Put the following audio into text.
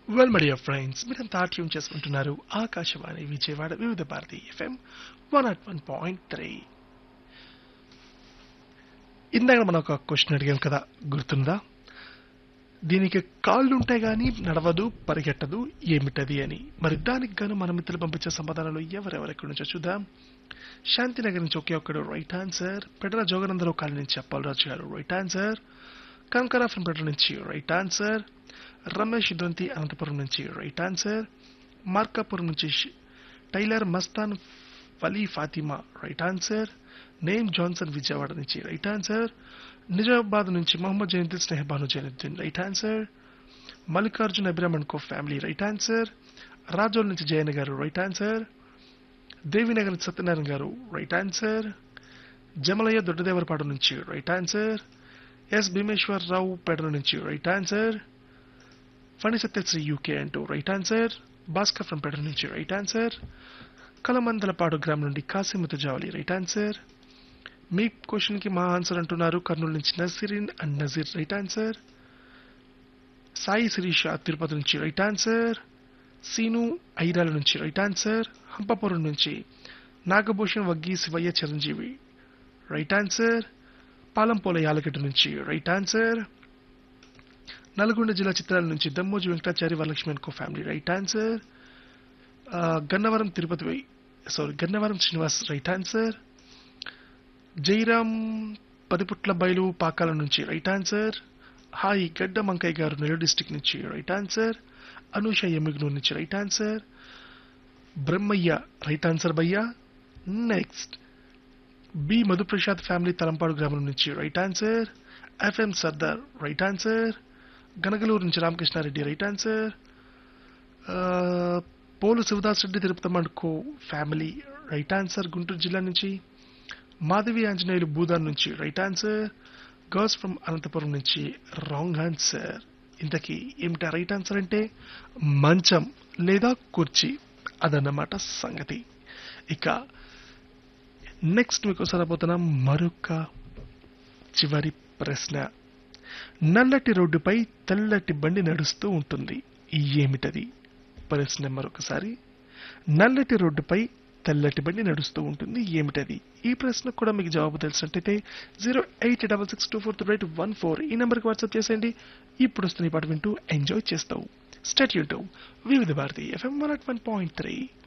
well my dear friends మీరంతా tune చేసుకుంటున్నారు Akashvani Vijayawada Vividh Bharati FM one nought one point three ఇందాక మనం ఒక క్వశ్చన్ అడిగాం కదా గుర్తుందా దీనికి కాళ్ళు ఉంటాయి కానీ నడవదు పరిగెట్టదు ఏమిటది అని మరి దానికి గాను మన మిత్రులు పంపించే సమాధానాలు ఎవరెవరెక్కడి నుంచో చూద్దాం శాంతినగర్ నుంచి ఒకే ఒక్కడు right answer Pedala Joganandarao colony నుంచి అప్పలరాజు గారు right answer Kankara from Pedala నుంచి రైట్ ఆన్సర్ రమేష్ దొంతి అనంతపురం నుంచి రైట్ ఆన్సర్ మార్కాపురం నుంచి ష్- tailor Mastan Vali Fatima right answer name Johnson Vijayawada నుంచి రైట్ ఆన్సర్ నిజామాబాద్ నుంచి Mohammed Zainuddin Snehabanu Zainuddin right answer Mallikarjun Abhiraman co family right answer Razole నుంచి జయన్ గారు రైట్ ఆన్సర్ దేవినగర్ నుంచి సత్యనారాయణ గారు రైట్ ఆన్సర్ జమలయ్య దొడ్డదేవరపాడు నుంచి right answer S Bhimeshwar Rao Pedala నుంచి right answer Phani Satyasri UK అంటూ right answer Bhaskar from Pedala నుంచి రైట్ ఆన్సర్ కలమందలపాడు గ్రామం నుండి కాసిమత జావలి రైట్ ఆన్సర్ మీ క్వశ్చన్ కి మా ఆన్సర్ అంటున్నారు కర్నూలు నుంచి Nazirin and Nazir right answer Sai Sirisha Tirupati నుంచి రైట్ ఆన్సర్ సీను ఐరాల నుంచి రైట్ ఆన్సర్ హంపపురం నుంచి నాగభూషణ్ వగ్గి శివయ్య చిరంజీవి రైట్ ఆన్సర్ పాలంపోల యాలగడ్డ నుంచి రైట్ ఆన్సర్ నల్గొండ జిల్లా చిత్రాల నుంచి Dammoji Venkatachari Varalakshmi co family right answer ఆ, గన్నవరం తిరుపతి వై sorry Gannavaram Srinivas right answer Jairam Padiputla బయలు పాకాల నుంచి right answer hi Gadda Mankayya గారు నెల్లూరు డిస్టిక్ నుంచి రైట్ ఆన్సర్ అనూష ఎమ్మిగ్నూర్ నుంచి right answer Brahmayya right answer భయ్య next B Madhuprasad family Talampadu గ్రామం నుంచి right answer FM Sardar right answer Ganagaluru నుంచి రామకృష్ణారెడ్డి రైట్ ఆన్సర్ పోలు శివదాస్ రెడ్డి తిరుపతి మండుకో ఫ్యామిలీ రైట్ ఆన్సర్ గుంటూరు జిల్లా నుంచి మాధవి ఆంజనేయులు భూదాన్ నుంచి right answer girls from Anantapuram నుంచి రాంగ్ ఆన్సర్ ఇంతకీ ఏమిటా రైట్ ఆన్సర్ అంటే మంచం లేదా కుర్చీ అదన్నమాట సంగతి ఇక నెక్స్ట్ మీకు సరబోతున్న మరొక చివరి ప్రశ్న నల్లటి రోడ్డుపై తెల్లటి బండి నడుస్తూ ఉంటుంది ఏమిటది ప్రశ్న మరొకసారి నల్లటి రోడ్డుపై తెల్లటి బండి నడుస్తూ ఉంటుంది ఏమిటది ఈ ప్రశ్నకు కూడా మీకు జవాబు తెలిసినట్టయితే zero eight double six two four three eight one four ఈ నెంబర్కి వాట్సాప్ చేసేయండి ఇప్పుడు వస్తున్న ఈ పాట వింటూ ఎంజాయ్ చేస్తావు స్టాట్యూట్ Vividh Bharati FM one aught one point three